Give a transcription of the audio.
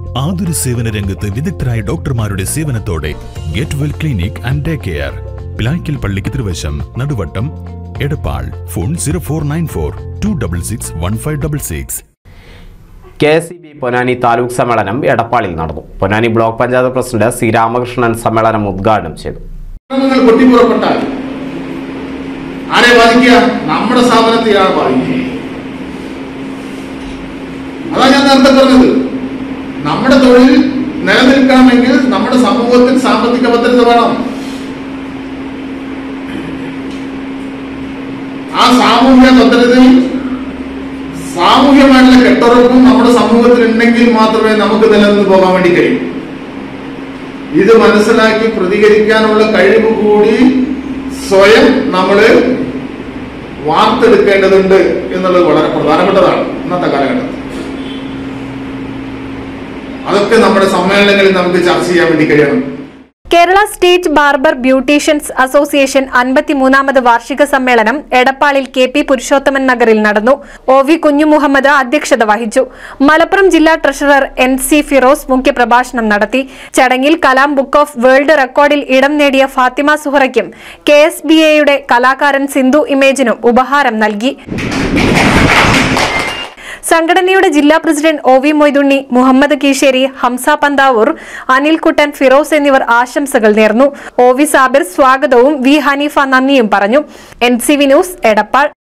ആതുര സേവന രംഗത്ത് വിദഗ്ധരായ ഡോക്ടർമാരുടെ സേവനത്തോടെ get well clinic and day care Pilaykkal പള്ളിക്ക് തിരുവശം Naduvattam Edappal phone zero four nine four two double six one five double six K S B Ponnani taluk സമ്മേളനം എടപ്പാളിൽ നടന്നു Ponnani block panchayat president C Ramakrishnan സമ്മേളനം ഉദ്ഘാടനം ചെയ്തു നിങ്ങൾ പൊട്ടിപ്പുറപ്പെട്ടാൽ ആരെ ബാധിക്കുക നമ്മുടെ സ്ഥാപനത്തെയാണ് ബാധിക്കുക അതാ ഞാൻ നേരത്തെ പറഞ്ഞത് നമ്മുടെ തൊഴിൽ നിലനിൽക്കണമെങ്കിൽ നമ്മുടെ സമൂഹത്തിൽ സാമ്പത്തിക ഭദ്രത വേണം ആ സാമൂഹ്യ ഭദ്രതയും സാമൂഹ്യമായിട്ടുള്ള കെട്ടുറപ്പും നമ്മുടെ സമൂഹത്തിൽ ഉണ്ടെങ്കിൽ മാത്രമേ നമുക്ക് നിലനിന്ന് പോകാൻ വേണ്ടി കഴിയൂ ഇത് മനസ്സിലാക്കി പ്രതികരിക്കാനുള്ള കഴിവ് കൂടി സ്വയം നമ്മൾ വാർത്തെടുക്കേണ്ടതുണ്ട് എന്നുള്ളത് വളരെ പ്രധാനപ്പെട്ടതാണ് ഇന്നത്തെ കാലഘട്ടത്തിൽ അതൊക്കെ നമ്മുടെ സമ്മേളനങ്ങളിൽ നമുക്ക് ചർച്ച ചെയ്യാൻ വേണ്ടി കഴിയണം Kerala state barber beauticians association അൻപത്തിമൂന്നാമത് വാർഷിക സമ്മേളനം എടപ്പാളിൽ കെ പി പുരുഷോത്തമൻ നഗറിൽ നടന്നു ഒ വി കുഞ്ഞു മുഹമ്മദ് അധ്യക്ഷത വഹിച്ചു മലപ്പുറം ജില്ലാ ട്രഷറർ എൻ സി ഫിറോസ് മുഖ്യപ്രഭാഷണം നടത്തി ചടങ്ങിൽ കലാം ബുക്ക് ഓഫ് വേൾഡ് റെക്കോർഡിൽ ഇടം നേടിയ ഫാത്തിമ സുഹറയ്ക്കും കെ എസ് ബി എയുടെ കലാകാരൻ സിന്ധു ഇമേജിനും ഉപഹാരം നൽകി സംഘടനയുടെ ജില്ലാ president O V Moythunni Muhammad Keeshery Hamsa Panthavoor Anilkuttan Firoz എന്നിവർ ആശംസകൾ നേർന്നു ഒ വി സാബിർ സ്വാഗതവും വി ഹനീഫ നന്ദിയും പറഞ്ഞു N C V news Edappal